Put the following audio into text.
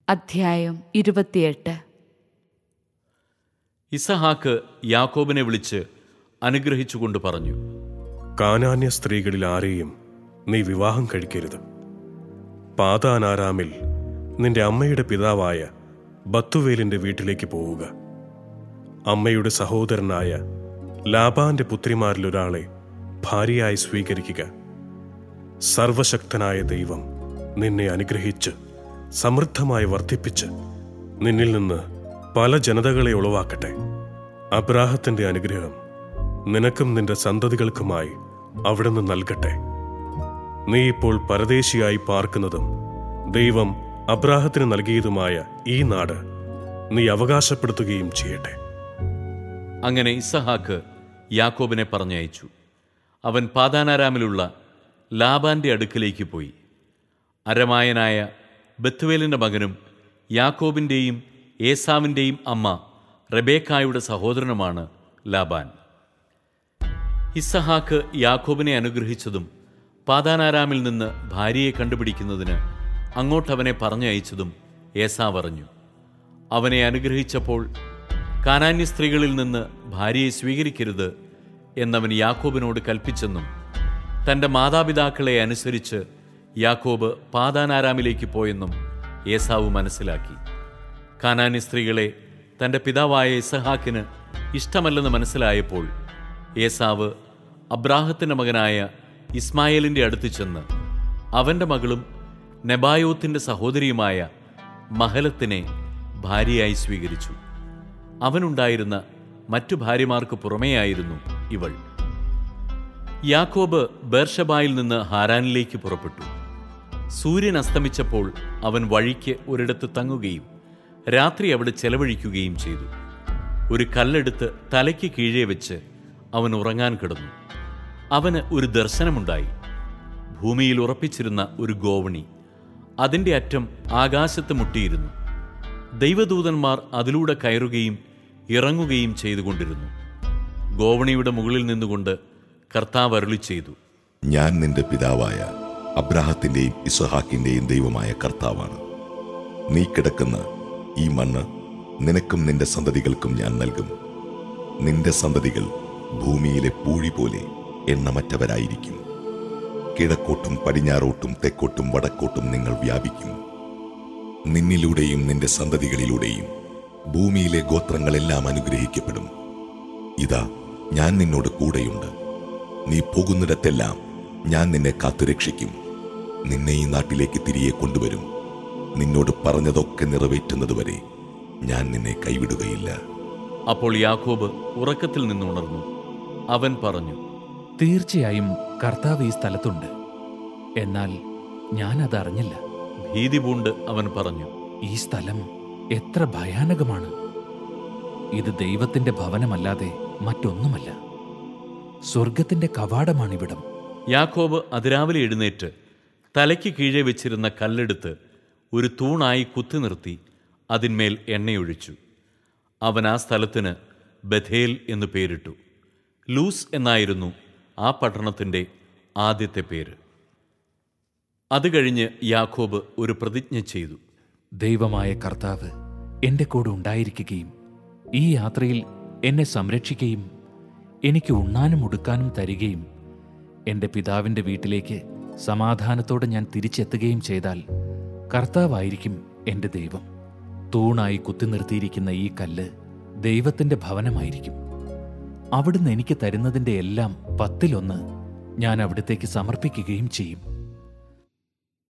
അധ്യായം ഇരുപത്തിയെട്ട് ഇസഹാക്ക് യാക്കോബിനെ വിളിച്ച് അനുഗ്രഹിച്ചുകൊണ്ട് പറഞ്ഞു കാനാന്യ സ്ത്രീകളിൽ ആരെയും നീ വിവാഹം കഴിക്കരുത് പാതാനാരാമിൽ നിന്റെ അമ്മയുടെ പിതാവായ ബത്തുവേലിന്റെ വീട്ടിലേക്ക് പോവുക അമ്മയുടെ സഹോദരനായ ലാബാന്റെ പുത്രിമാരിലൊരാളെ ഭാര്യയായി സ്വീകരിക്കുക സർവശക്തനായ ദൈവം നിന്നെ അനുഗ്രഹിച്ച് സമൃദ്ധമായി വർദ്ധിപ്പിച്ച് നിന്നിൽ നിന്ന് പല ജനതകളെ ഉളവാക്കട്ടെ അബ്രാഹത്തിന്റെ അനുഗ്രഹം നിനക്കും നിന്റെ സന്തതികൾക്കുമായി അവിടുന്ന് നൽകട്ടെ നീ ഇപ്പോൾ പരദേശിയായി പാർക്കുന്നതും ദൈവം അബ്രാഹത്തിന് നൽകിയതുമായ ഈ നാട് നീ അവകാശപ്പെടുത്തുകയും ചെയ്യട്ടെ അങ്ങനെ ഇസഹാക്ക് യാക്കോബിനെ പറഞ്ഞയച്ചു അവൻ പാതാനാരാമിലുള്ള ലാബാന്റെ അടുക്കലേക്ക് പോയി അരമായനായ ബത്തുവേലിന്റെ മകനും യാക്കോബിന്റെയും ഏസാവിന്റെയും അമ്മ റബേക്കായുടെ സഹോദരനുമാണ് ലാബാൻ ഇസഹാക്ക് യാക്കോബിനെ അനുഗ്രഹിച്ചതും പാതാനാരാമിൽ നിന്ന് ഭാര്യയെ കണ്ടുപിടിക്കുന്നതിന് അങ്ങോട്ടവനെ പറഞ്ഞയച്ചതും ഏസാവ് അറിഞ്ഞു അവനെ അനുഗ്രഹിച്ചപ്പോൾ കാനാന്യ സ്ത്രീകളിൽ നിന്ന് ഭാര്യയെ സ്വീകരിക്കരുത് എന്നവൻ യാക്കോബിനോട് കൽപ്പിച്ചെന്നും തന്റെ മാതാപിതാക്കളെ അനുസരിച്ച് യാക്കോബ് പാതാനാരാമിലേക്ക് പോയെന്നും ഏസാവ് മനസ്സിലാക്കി കാനാന്യ സ്ത്രീകളെ തന്റെ പിതാവായ ഇസഹാക്കിന് ഇഷ്ടമല്ലെന്ന് മനസ്സിലായപ്പോൾ ഏസാവ് അബ്രാഹത്തിന്റെ മകനായ ഇസ്മായേലിന്റെ അടുത്ത് ചെന്ന് അവന്റെ മകളും നെബായോത്തിന്റെ സഹോദരിയുമായ മഹലത്തിനെ ഭാര്യയായി സ്വീകരിച്ചു അവനുണ്ടായിരുന്ന മറ്റു ഭാര്യമാർക്ക് പുറമേയായിരുന്നു ഇവൾ യാക്കോബ് ബേർഷബായിൽ നിന്ന് ഹാരാനിലേക്ക് പുറപ്പെട്ടു സൂര്യൻ അസ്തമിച്ചപ്പോൾ അവൻ വഴിക്ക് ഒരിടത്ത് തങ്ങുകയും രാത്രി അവിടെ ചെലവഴിക്കുകയും ചെയ്തു ഒരു കല്ലെടുത്ത് തലയ്ക്ക് കീഴേ വെച്ച് അവൻ ഉറങ്ങാൻ കിടന്നു അവന് ഒരു ദർശനമുണ്ടായി ഭൂമിയിൽ ഉറപ്പിച്ചിരുന്ന ഒരു ഗോവണി അതിന്റെ അറ്റം ആകാശത്ത് മുട്ടിയിരുന്നു ദൈവദൂതന്മാർ അതിലൂടെ കയറുകയും ഇറങ്ങുകയും ചെയ്തുകൊണ്ടിരുന്നു ഗോവണിയുടെ മുകളിൽ നിന്നുകൊണ്ട് കർത്താവ് അരുളി ചെയ്തു ഞാൻ നിന്റെ പിതാവായ അബ്രാഹത്തിന്റെയും ഇസ്ഹാക്കിന്റെയും ദൈവമായ കർത്താവാണ് നീ കിടക്കുന്ന ഈ മണ്ണ് നിനക്കും നിന്റെ സന്തതികൾക്കും ഞാൻ നൽകും നിന്റെ സന്തതികൾ ഭൂമിയിലെ പൂഴി പോലെ എണ്ണമറ്റവരായിരിക്കും കിഴക്കോട്ടും പടിഞ്ഞാറോട്ടും തെക്കോട്ടും വടക്കോട്ടും നിങ്ങൾ വ്യാപിക്കും നിന്നിലൂടെയും നിന്റെ സന്തതികളിലൂടെയും ഭൂമിയിലെ ഗോത്രങ്ങളെല്ലാം അനുഗ്രഹിക്കപ്പെടും ഇതാ ഞാൻ നിന്നോട് കൂടെയുണ്ട് നീ പോകുന്നിടത്തെല്ലാം ഞാൻ നിന്നെ കാത്തുരക്ഷിക്കും നിന്നെ ഈ നാട്ടിലേക്ക് തിരികെ കൊണ്ടുവരും നിന്നോട് പറഞ്ഞതൊക്കെ നിറവേറ്റുന്നതുവരെ ഞാൻ നിന്നെ കൈവിടുകയില്ല അപ്പോൾ യാക്കോബ് ഉറക്കത്തിൽ നിന്നുണർന്നു അവൻ പറഞ്ഞു തീർച്ചയായും കർത്താവ് ഈ സ്ഥലത്തുണ്ട് എന്നാൽ ഞാൻ അതറിഞ്ഞില്ല ഭീതി പൂണ്ട് അവൻ പറഞ്ഞു ഈ സ്ഥലം എത്ര ഭയാനകമാണ് ഇത് ദൈവത്തിന്റെ ഭവനമല്ലാതെ മറ്റൊന്നുമല്ല സ്വർഗത്തിന്റെ കവാടമാണിവിടം യാക്കോബ് അതിരാവിലെ എഴുന്നേറ്റ് തലയ്ക്ക് കീഴെ വെച്ചിരുന്ന കല്ലെടുത്ത് ഒരു തൂണായി കുത്തി നിർത്തി അതിന്മേൽ എണ്ണയൊഴിച്ചു അവൻ ആ സ്ഥലത്തിന് ബഥേൽ എന്നു പേരിട്ടു ലൂസ് എന്നായിരുന്നു ആ പട്ടണത്തിൻ്റെ ആദ്യത്തെ പേര് അത് കഴിഞ്ഞ് യാക്കോബ് ഒരു പ്രതിജ്ഞ ചെയ്തു ദൈവമായ കർത്താവ് എന്റെ കൂടെ ഉണ്ടായിരിക്കുകയും ഈ യാത്രയിൽ എന്നെ സംരക്ഷിക്കുകയും എനിക്ക് ഉണ്ണാനും ഉടുക്കാനും തരികയും എന്റെ പിതാവിന്റെ വീട്ടിലേക്ക് സമാധാനത്തോടെ ഞാൻ തിരിച്ചെത്തുകയും ചെയ്താൽ കർത്താവായിരിക്കും എന്റെ ദൈവം തൂണായി കുത്തി നിർത്തിയിരിക്കുന്ന ഈ കല്ല് ദൈവത്തിന്റെ ഭവനമായിരിക്കും അവിടുന്ന് എനിക്ക് തരുന്നതിന്റെ എല്ലാം പത്തിലൊന്ന് ഞാൻ അവിടത്തേക്ക് സമർപ്പിക്കുകയും ചെയ്യും